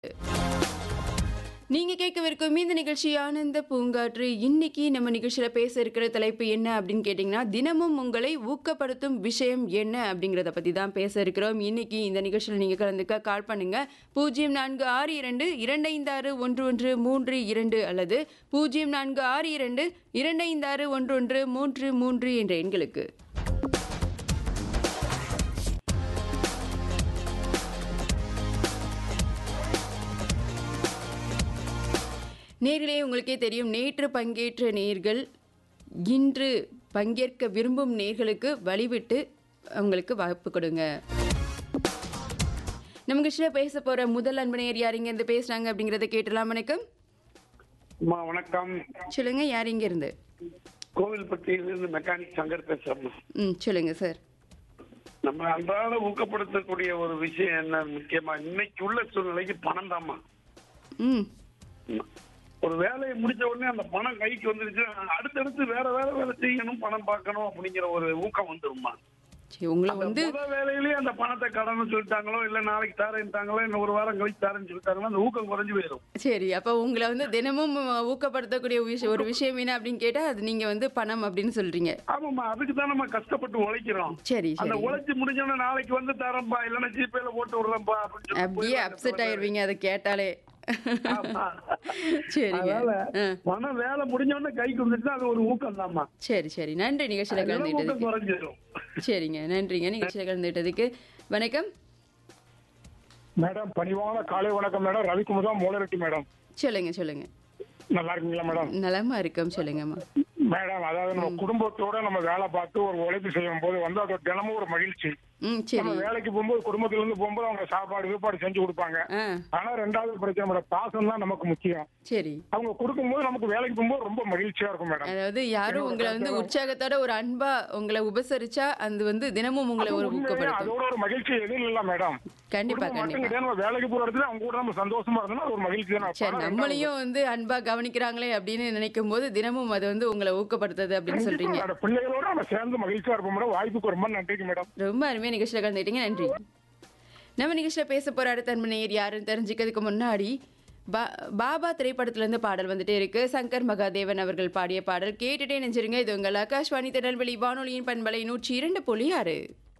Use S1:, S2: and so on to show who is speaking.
S1: நீங்க கேட்கவிருக்கும் இந்த நிகழ்ச்சி ஆனந்த பூங்காற்று இன்னைக்கு நம்ம நிகழ்ச்சியில பேச இருக்கிற தலைப்பு என்ன அப்படின்னு கேட்டிங்கன்னா தினமும் உங்களை ஊக்கப்படுத்தும் விஷயம் என்ன அப்படிங்கிறத பத்தி தான் பேச இருக்கிறோம் இன்னைக்கு இந்த நிகழ்ச்சியில் நீங்க கலந்துக்க கால் பண்ணுங்க பூஜ்ஜியம் நான்கு ஆறு இரண்டு இரண்டு ஐந்து ஆறு ஒன்று ஒன்று மூன்று இரண்டு அல்லது பூஜ்ஜியம் நான்கு ஆறு இரண்டு இரண்டு ஐந்து ஆறு ஒன்று ஒன்று மூன்று மூன்று என்ற எண்களுக்கு நேரிலே உங்களுக்கே தெரியும் நேற்று பங்கேற்ற நேர்கள் இன்று பங்கேற்க விரும்பும் நேர்களுக்கு வழிவிட்டு அவங்களுக்கு வாய்ப்பு கொடுங்க நம்ம கிருஷ்ண பேச போற முதல் அன்பு நேர் யார் இங்க இருந்து பேசுறாங்க அப்படிங்கறத கேட்டலாம் வணக்கம்
S2: அம்மா வணக்கம்
S1: சொல்லுங்க யார் இங்க இருந்து
S2: கோவில்பட்டியிலிருந்து மெக்கானிக் சங்கர் பேசுறேம்மா
S1: ம் சொல்லுங்க சார்
S2: நம்ம அன்றாட ஊக்கப்படுத்தக்கூடிய ஒரு விஷயம் என்ன முக்கியமா இன்னைக்கு உள்ள சூழ்நிலைக்கு பணம் தாம்மா
S1: ம்
S2: ஒரு வேலையை முடிச்ச உடனே அந்த பணம் கைக்கு வந்துருச்சு அடுத்தடுத்து வேற வேற வேலை செய்யணும் பணம் பார்க்கணும் அப்படிங்கிற ஒரு ஊக்கம் வந்துருமா
S1: சரி உங்களை
S2: அந்த
S1: வந்து
S2: முத வேலையிலேயே அந்த பணத்தை கடன்னு சொல்லிட்டாங்களோ இல்ல நாளைக்கு தரேன்ட்டாங்களோ இன்னும் ஒரு வாரம் கழிச்சு தரேன்னு சொல்லிட்டாங்களோ அந்த ஊக்கம் குறைஞ்சு போயிடும்
S1: சரி அப்ப உங்களை வந்து தினமும் ஊக்கப்படுத்தக்கூடிய விஷயம் ஒரு விஷயம் என்ன அப்படின்னு கேட்டா அது நீங்க வந்து பணம் அப்படின்னு சொல்றீங்க
S2: ஆமாம்மா அதுக்கு தான் நம்ம கஷ்டப்பட்டு உழைக்கிறோம்
S1: சரி
S2: அந்த
S1: சரி
S2: உழைச்சு முடிஞ்சோடனே நாளைக்கு வந்து தரேன்பா இல்லைன்னா ஜிபேல போட்டு விடுறேன்பா அப்படின்னு சொல்லி
S1: அப்படியே
S2: போயிடுவாங்க.
S1: அப்செட் ஆயிருவீங்க அதை கேட்டாலே
S2: ஆமா.
S1: சரிங்க
S2: அதனால
S1: ஆ.
S2: பணம் வேலை முடிஞ்ச உடனே கைக்கு வந்துச்சுன்னா அது ஒரு ஊக்கம் தான்மா
S1: சரி சரி நன்றி நிகழ்ச்சியில
S2: ஊக்கம்
S1: கலந்துகிட்டதுக்கு
S2: குறைஞ்சிடும்
S1: சரிங்க நன்றிங்க நிகழ்ச்சியில கலந்துகிட்டதுக்கு வணக்கம்
S3: மேடம் பணிவான காலை வணக்கம் மேடம் ரவிக்குமார் மூலரெட்டி மேடம்
S1: சொல்லுங்க சொல்லுங்க
S3: நல்லா இருக்கீங்களா மேடம்
S1: நலமா இருக்கோம் சொல்லுங்கம்மா
S3: மேடம் அதாவது நம்ம குடும்பத்தோட நம்ம வேலை பார்த்து ஒரு உழைப்பு செய்யும் போது வந்து அது தினமும் ஒரு மகிழ்ச்சி
S1: ம்
S3: நம்ம
S1: சரி
S3: வேலைக்கு போகும்போது குடும்பத்துல இருந்து போகும்போது அவங்க சாப்பாடு கீப்பாடு செஞ்சு கொடுப்பாங்க
S1: ஆ
S3: ஆனா ரெண்டாவது பிரச்சனை மேடம் பாசம் தான் நமக்கு முக்கியம்
S1: சரி
S3: அவங்க கொடுக்கும்போது நமக்கு வேலைக்கு போகும்போது ரொம்ப மகிழ்ச்சியா இருக்கும் மேடம்
S1: அதாவது யாரும் உங்களை வந்து உற்சாகத்தோட ஒரு அன்பா உங்களை உபசரிச்சா அது வந்து தினமும் உங்களை ஒரு
S3: உண்மையிலே
S1: ஊக்கப்படுத்தும்
S3: அதோட ஒரு மகிழ்ச்சி எதுவும் இல்ல மேடம்
S1: கண்டிப்பா
S3: குடும்பம் மட்டும்
S1: கண்டிப்பா
S3: கிடையாது நம்ம வேலைக்கு போற இடத்துல அவங்க கூட நம்ம சந்தோஷமா இருந்தோம்னா அது ஒரு மகிழ்ச்சி தான்
S1: சரி நம்மளையும் வந்து அன்பா கவனிக்கிறாங்களே அப்படின்னு நினைக்கும் போது தினமும் அது வந்து உங்களை ஊக்கப்படுத்துது அப்படின்னு சொல்றீங்க
S3: கண்டிப்பா, பிள்ளைகளோட நம்ம சேர்ந்து மகிழ்ச்சியா இருப்போம் மேடம் வாய்ப்புக்கு ரொம்ப நன்றிக்கு மேடம்
S1: ரொம்ப அருமையா நிகழ்ச்சியில் கலந்துக்கிட்டீங்க நன்றி நம்ம நிகழ்ச்சியில் பேச போற அடுத்த அன்பனையர் யாருன்னு தெரிஞ்சுக்கிறதுக்கு முன்னாடி பா பாபா திரைப்படத்துல இருந்து பாடல் வந்துட்டே இருக்கு சங்கர் மகாதேவன் அவர்கள் பாடிய பாடல் கேட்டுட்டே நெஞ்சிருங்க இது உங்கள் ஆகாஷ்வாணி திருநெல்வேலி வானொலியின் பண்பலை நூற்றி இரண்டு புள்ளி ஆறு